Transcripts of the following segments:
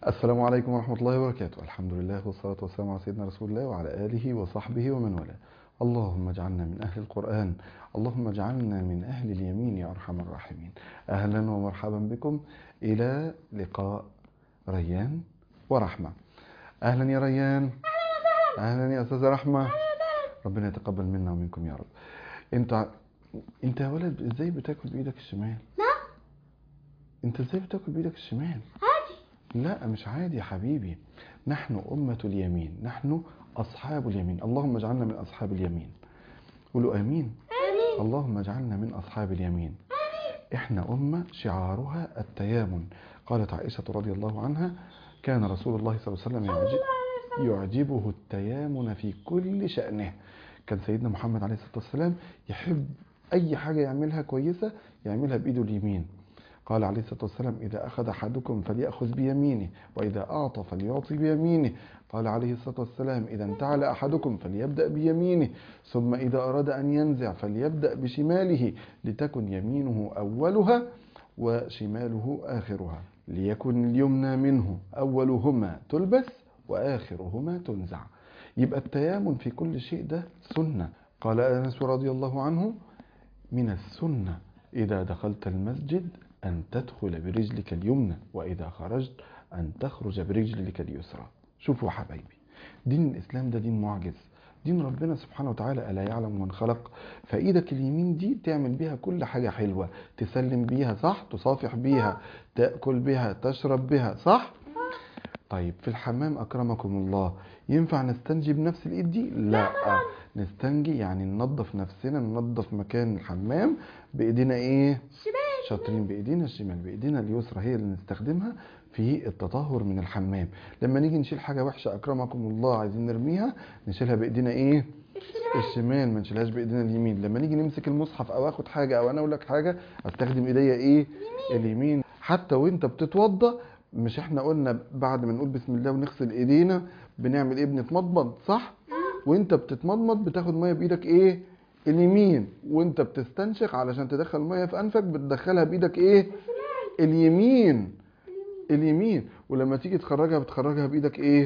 السلام عليكم ورحمة الله وبركاته الحمد لله والصلاة والسلام على سيدنا رسول الله وعلى آله وصحبه ومن والاه اللهم اجعلنا من أهل القرآن اللهم اجعلنا من أهل اليمين يا أرحم الراحمين أهلا ومرحبا بكم إلى لقاء ريان ورحمة أهلا يا ريان أهلا يا أستاذة رحمة ربنا يتقبل منا ومنكم يا رب أنت أنت يا ولد إزاي بتاكل بإيدك الشمال؟ لا أنت إزاي بتاكل بإيدك الشمال؟ عادي لا مش عادي يا حبيبي نحن أمة اليمين نحن أصحاب اليمين اللهم اجعلنا من أصحاب اليمين قولوا آمين آمين اللهم اجعلنا من أصحاب اليمين إحنا أمة شعارها التيامن قالت عائشة رضي الله عنها كان رسول الله صلى الله عليه وسلم يعجب يعجبه التيامن في كل شأنه كان سيدنا محمد عليه الصلاة والسلام يحب أي حاجة يعملها كويسة يعملها بإيده اليمين قال عليه الصلاة والسلام إذا أخذ أحدكم فليأخذ بيمينه وإذا أعطى فليعطي بيمينه قال عليه الصلاة والسلام إذا انتعل أحدكم فليبدأ بيمينه ثم إذا أراد أن ينزع فليبدأ بشماله لتكن يمينه أولها وشماله آخرها ليكن اليمنى منه أولهما تلبس وآخرهما تنزع يبقى التيامن في كل شيء ده سنة قال أنس رضي الله عنه من السنة إذا دخلت المسجد أن تدخل برجلك اليمنى وإذا خرجت أن تخرج برجلك اليسرى شوفوا حبايبي دين الإسلام ده دين معجز دين ربنا سبحانه وتعالى ألا يعلم من خلق فإيدك اليمين دي تعمل بيها كل حاجة حلوة تسلم بيها صح تصافح بيها تأكل بها تشرب بها صح طيب في الحمام أكرمكم الله ينفع نستنجي بنفس الإيد دي لا نستنجي يعني ننظف نفسنا ننظف مكان الحمام بإيدينا إيه شمال شاطرين بايدينا الشمال بايدينا اليسرى هي اللي نستخدمها في التطهر من الحمام لما نيجي نشيل حاجه وحشه اكرمكم الله عايزين نرميها نشيلها بايدينا ايه الشمال الشمال ما نشيلهاش بايدينا اليمين لما نيجي نمسك المصحف او اخد حاجه او انا اقول لك حاجه استخدم ايديا ايه اليمين حتى وانت بتتوضى مش احنا قلنا بعد ما نقول بسم الله ونغسل ايدينا بنعمل ايه بنتمضمض صح وانت بتتمضمض بتاخد ميه بايدك ايه اليمين وانت بتستنشق علشان تدخل ميه في انفك بتدخلها بايدك ايه اليمين اليمين ولما تيجي تخرجها بتخرجها بايدك ايه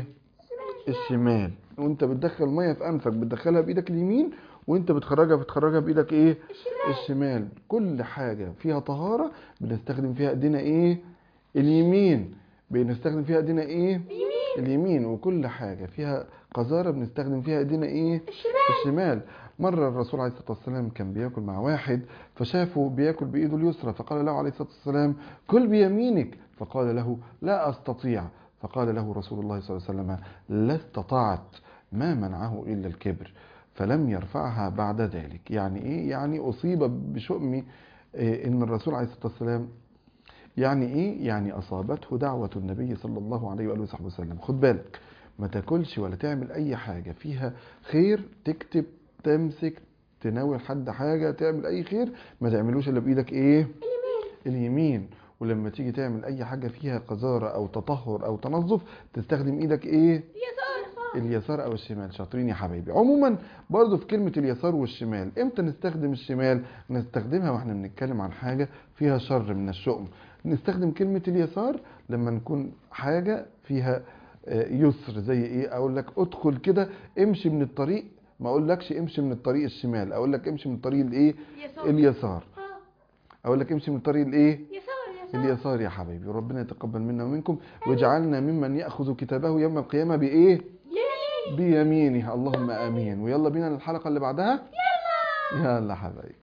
الشمال وانت بتدخل ميه في انفك بتدخلها بايدك اليمين وانت بتخرجها بتخرجها بايدك ايه الشمال كل حاجه فيها طهاره بنستخدم فيها ايدينا ايه اليمين بنستخدم فيها ايدينا ايه اليمين وكل حاجه فيها قذاره بنستخدم فيها ايدينا ايه الشمال الشمال مرة الرسول عليه الصلاة والسلام كان بياكل مع واحد فشافه بياكل بإيده اليسرى فقال له عليه الصلاة والسلام كل بيمينك فقال له لا أستطيع فقال له رسول الله صلى الله عليه وسلم لا استطعت ما منعه إلا الكبر فلم يرفعها بعد ذلك يعني إيه يعني أصيب بشؤم إيه إن الرسول عليه الصلاة والسلام يعني إيه يعني أصابته دعوة النبي صلى الله عليه وآله وصحبه وسلم خد بالك ما تاكلش ولا تعمل أي حاجة فيها خير تكتب تمسك تناول حد حاجة تعمل أي خير ما تعملوش إلا بإيدك إيه اليمين ولما تيجي تعمل أي حاجة فيها قذارة أو تطهر أو تنظف تستخدم إيدك إيه يسار اليسار أو الشمال شاطرين يا حبايبي عموما برضو في كلمة اليسار والشمال إمتى نستخدم الشمال نستخدمها وإحنا بنتكلم عن حاجة فيها شر من الشؤم نستخدم كلمة اليسار لما نكون حاجة فيها آه، يسر زي ايه اقول لك ادخل كده امشي من الطريق ما اقولكش امشي من الطريق الشمال اقول لك امشي من الطريق الايه يسار اليسار آه. اقول لك امشي من الطريق الايه يسار يسار اليسار يا حبايبي وربنا يتقبل منا ومنكم واجعلنا ممن ياخذ كتابه يوم القيامه بايه يمين بيمينه اللهم امين ويلا بينا للحلقه اللي بعدها يلا يلا حبايبي